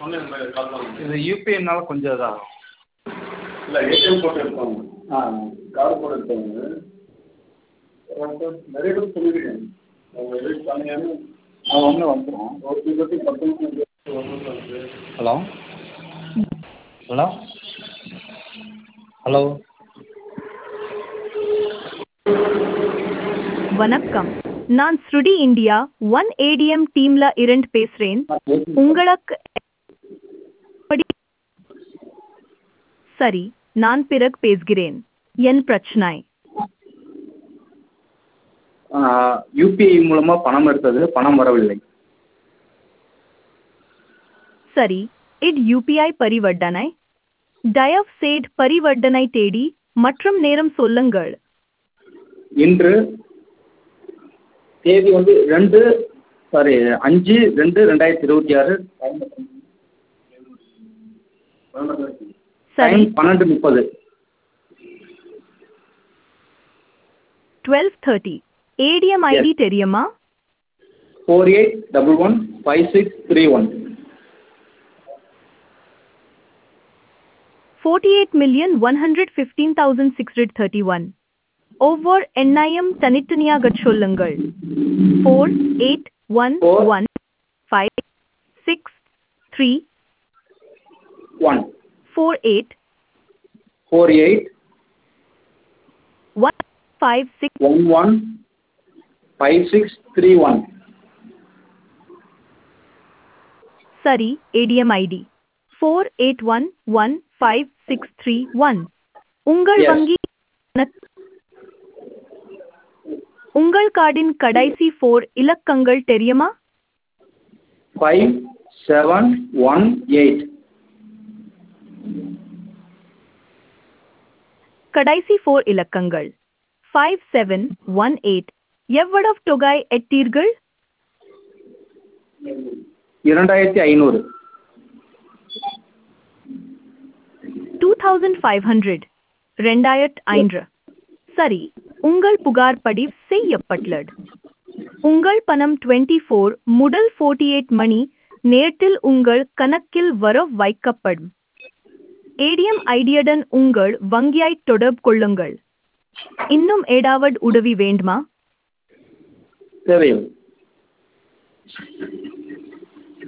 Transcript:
இது யூபிஐனால கொஞ்சம் இதாகும் இல்லை ஏடிஎம் போட்டு எடுப்பாங்க ஆ கார்டு போட்டு எடுப்பாங்க அப்புறம் நிறைய பேர் சொல்லியிருக்கேன் அவங்க எதுவும் பண்ணீங்கன்னு அவன் வந்து வந்துடும் ஒரு சிலருக்கு பத்து நிமிஷம் ஹலோ ஹலோ ஹலோ வணக்கம் நான் ஸ்ருடி இந்தியா ஒன் ஏடிஎம் டீம்ல இருந்து பேசுறேன் உங்களுக்கு எப்படி- சரி நான் பிறகு பேசுகிறேன் என் பிரச்சனை யூபிஐ மூலமாக பணம் எடுத்தது பணம் வரவில்லை சரி இது யூபிஐ பரிவர்த்தனை தயவு செய்து பரிவர்த்தனை தேதி மற்றும் நேரம் சொல்லுங்கள் இன்று தேதி வந்து ரெண்டு சாரி அஞ்சு ரெண்டு ரெண்டாயிரத்தி இருபத்தி ஆறு சரி டைம் பன்னெண்டு முப்பது டுவெல் தேர்ட்டி ஏடிஎம் ஐடி தெரியுமா four eight double one five six three one forty eight million one hundred fifteen thousand six hundred thirty one ஒவ்வொரு எண்ணையும் தனித்தனியாக சொல்லுங்கள் four eight one Four. One five six three one four eight four eight one five six one one five six three one சரி ATM ID four eight one one five six three one உங்கள் Yes. வங்கி கணக்கு- உங்கள் கார்டின் கடைசி four இலக்கங்கள் தெரியுமா five seven one eight கடைசி ஃபோர் இலக்கங்கள் ஃபைவ் செவன் ஒன் எயிட் எவ்வளவு தொகை எட்டீர்கள் இரண்டாயிரத்தி ஐநூறு டூ தௌசண்ட் ஃபைவ் ஹண்ட்ரட் ரெண்டாயிரத்து ஐந்து சரி உங்கள் புகார் பதிவு செய்யப்பட்டுள்ளது உங்கள் பணம் டுவெண்ட்டி ஃபோர் முதல் ஃபோர்ட்டி எயிட் மணி நேரத்தில் உங்கள் கணக்கில் வர வைக்கப்படும் ஏடிஎம் ஐடியுடன் உங்கள் வங்கியை தொடர்பு கொள்ளுங்கள் இன்னும் ஏதாவது உதவி வேண்டுமா தேவையில்லை